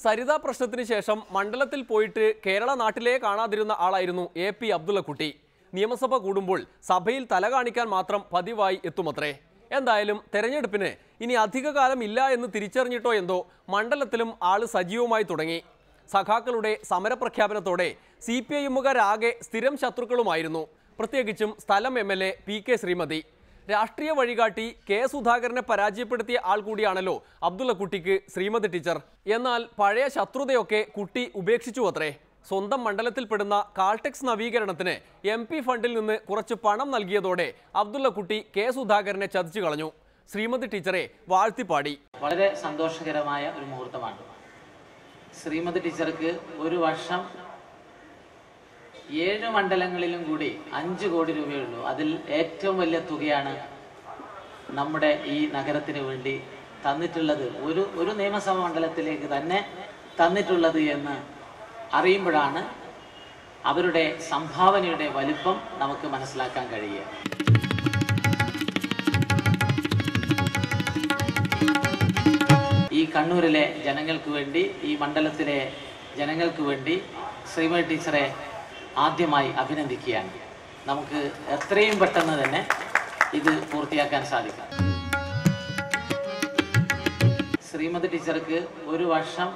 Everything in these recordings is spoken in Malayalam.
സരിത പ്രശ്നത്തിന് ശേഷം മണ്ഡലത്തിൽ പോയിട്ട് കേരള നാട്ടിലേ കാണാതിരുന്ന ആളായിരുന്നു എ പി അബ്ദുള്ളക്കുട്ടി നിയമസഭ കൂടുമ്പോൾ സഭയിൽ തല കാണിക്കാൻ മാത്രം പതിവായി എത്തുമത്രേ എന്തായാലും തെരഞ്ഞെടുപ്പിന് ഇനി അധികകാലം ഇല്ല എന്ന് തിരിച്ചറിഞ്ഞിട്ടോ എന്തോ മണ്ഡലത്തിലും ആള് സജീവമായി തുടങ്ങി സഖാക്കളുടെ സമരപ്രഖ്യാപനത്തോടെ സി പി ഐ എമ്മുകാരാകെ സ്ഥിരം ശത്രുക്കളുമായിരുന്നു പ്രത്യേകിച്ചും സ്ഥലം M L A P K Sreemathi രാഷ്ട്രീയ വഴികാട്ടി കെ സുധാകരനെ പരാജയപ്പെടുത്തിയ ആൾ കൂടിയാണല്ലോ അബ്ദുള്ളക്കുട്ടിക്ക് ശ്രീമതി ടീച്ചർ എന്നാൽ പഴയ ശത്രുതയൊക്കെ കുട്ടി ഉപേക്ഷിച്ചു അത്രേ സ്വന്തം മണ്ഡലത്തിൽപ്പെടുന്ന കാൾടെക്സ് നവീകരണത്തിന് എം പി ഫണ്ടിൽ നിന്ന് കുറച്ച് പണം നൽകിയതോടെ അബ്ദുള്ളക്കുട്ടി കെ സുധാകരനെ ചതിച്ചു കളഞ്ഞു ശ്രീമതി ടീച്ചറെ വാഴ്ത്തിപ്പാടി വളരെ സന്തോഷകരമായ ഒരു മുഹൂർത്തമാണ് ശ്രീമതി ടീച്ചർക്ക് ഒരു വർഷം ഏഴ് മണ്ഡലങ്ങളിലും കൂടി അഞ്ച് കോടി രൂപയുള്ളൂ അതിൽ ഏറ്റവും വലിയ തുകയാണ് നമ്മുടെ ഈ നഗരത്തിന് വേണ്ടി തന്നിട്ടുള്ളത് ഒരു ഒരു നിയമസഭാ മണ്ഡലത്തിലേക്ക് തന്നെ തന്നിട്ടുള്ളത് എന്ന് അറിയുമ്പോഴാണ് അവരുടെ സംഭാവനയുടെ വലിപ്പം നമുക്ക് മനസ്സിലാക്കാൻ കഴിയുക ഈ കണ്ണൂരിലെ ജനങ്ങൾക്ക് വേണ്ടി ഈ മണ്ഡലത്തിലെ ജനങ്ങൾക്ക് വേണ്ടി ശ്രീമതി ടീച്ചറെ ആദ്യമായി അഭിനന്ദിക്കുകയാണ് നമുക്ക് എത്രയും പെട്ടെന്ന് തന്നെ ഇത് പൂർത്തിയാക്കാൻ സാധിക്കും ശ്രീമതി ടീച്ചർക്ക് ഒരു വർഷം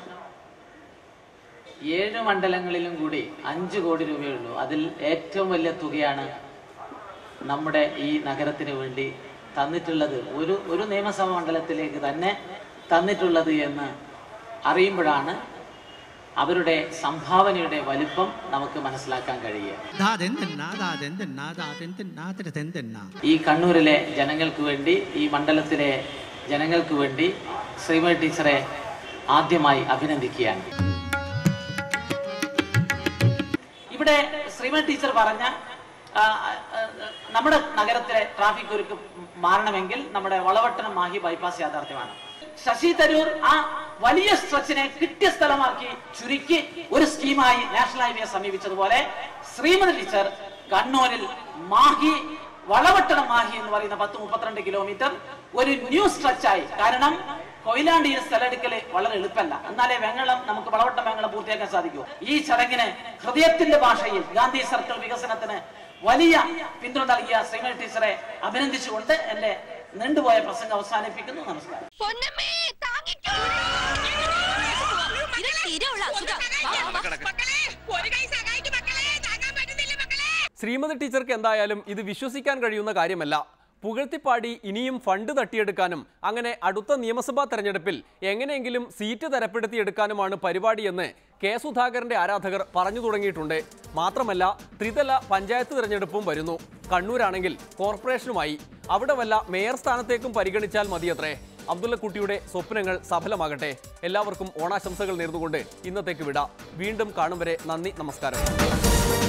ഏഴ് മണ്ഡലങ്ങളിലും കൂടി അഞ്ച് കോടി രൂപയുള്ളൂ അതിൽ ഏറ്റവും വലിയ തുകയാണ് നമ്മുടെ ഈ നഗരത്തിന് വേണ്ടി തന്നിട്ടുള്ളത് ഒരു ഒരു നിയമസഭാ മണ്ഡലത്തിലേക്ക് തന്നെ തന്നിട്ടുള്ളത് എന്ന് അറിയുമ്പോഴാണ് അവരുടെ സംഭാവനയുടെ വലിപ്പം നമുക്ക് മനസ്സിലാക്കാൻ കഴിയുക Da den den na da den den na da den den na da den den na. ഈ കണ്ണൂരിലെ ജനങ്ങൾക്ക് വേണ്ടി ഈ മണ്ഡലത്തിലെ ജനങ്ങൾക്ക് വേണ്ടി ശ്രീമതി ടീച്ചറെ ആദ്യമായി അഭിനന്ദിക്കുകയാണ് ഇവിടെ ശ്രീമതി ടീച്ചർ പറഞ്ഞ ആ, ആ, ആ, നമ്മുടെ നഗരത്തിലെ ട്രാഫിക് ഒരുക്ക് മാറണമെങ്കിൽ നമ്മുടെ വളവട്ടണം മാഹി ബൈപ്പാസ് യാഥാർത്ഥ്യമാണ് ശശി തരൂർ ആ വലിയ സ്ട്രെച്ചിനെ കിട്ടിയ സ്ഥലമാക്കി ചുരുക്കി ഒരു സ്കീമായി നാഷണൽ ഹൈവേ സമീപിച്ചതുപോലെ ശ്രീമതി ടീച്ചർ കണ്ണൂരിൽ മാഹി വളവട്ടണം മാഹി എന്ന് പറയുന്ന പത്ത് മുപ്പത്തിരണ്ട് കിലോമീറ്റർ ഒരു ന്യൂ സ്ട്രെച്ചായി കാരണം കൊയിലാണ്ടി സ്ഥലമെടുക്കല് വളരെ എളുപ്പമല്ല എന്നാലേ വെങ്ങളം നമുക്ക് വളവട്ടം വെങ്ങളം പൂർത്തിയാക്കാൻ സാധിക്കൂ ഈ ചടങ്ങിന് ഹൃദയത്തിന്റെ ഭാഷയിൽ ഗാന്ധി സർക്കിൾ വികസനത്തിന് വലിയ പിന്തുണ നൽകിയ ശ്രീമതി ടീച്ചറെ അഭിനന്ദിച്ചുകൊണ്ട് എന്റെ നീണ്ടുപോയ പ്രസംഗം അവസാനിപ്പിക്കുന്നു നമസ്കാരം പൊന്നമ്മേ താങ്ങിക്കോ ഇത് സ്ഥിരമുള്ള അസുഖം വാ, വാ, വാ. ഒരു കൈ സഹായിക്കും മക്കളെ താങ്ങാൻ പറ്റുന്നില്ല മക്കളെ ശ്രീമതി ടീച്ചർക്ക് എന്തായാലും ഇത് വിശ്വസിക്കാൻ കഴിയുന്ന കാര്യമല്ല പുകഴ്ത്തിപ്പാടി ഇനിയും ഫണ്ട് തട്ടിയെടുക്കാനും അങ്ങനെ അടുത്ത നിയമസഭാ തെരഞ്ഞെടുപ്പിൽ എങ്ങനെയെങ്കിലും സീറ്റ് തരപ്പെടുത്തിയെടുക്കാനുമാണ് പരിപാടിയെന്ന് കെ സുധാകരന്റെ ആരാധകർ പറഞ്ഞു തുടങ്ങിയിട്ടുണ്ട് മാത്രമല്ല ത്രിതല പഞ്ചായത്ത് തെരഞ്ഞെടുപ്പും വരുന്നു കണ്ണൂരാണെങ്കിൽ കോർപ്പറേഷനുമായി അവിടെ വല്ല മേയർ സ്ഥാനത്തേക്കും പരിഗണിച്ചാൽ മതിയത്രേ അബ്ദുള്ളക്കുട്ടിയുടെ സ്വപ്നങ്ങൾ സഫലമാകട്ടെ എല്ലാവർക്കും ഓണാശംസകൾ നേർന്നുകൊണ്ട് ഇന്നത്തേക്ക് വിടാം വീണ്ടും കാണും വരെ നന്ദി നമസ്കാരം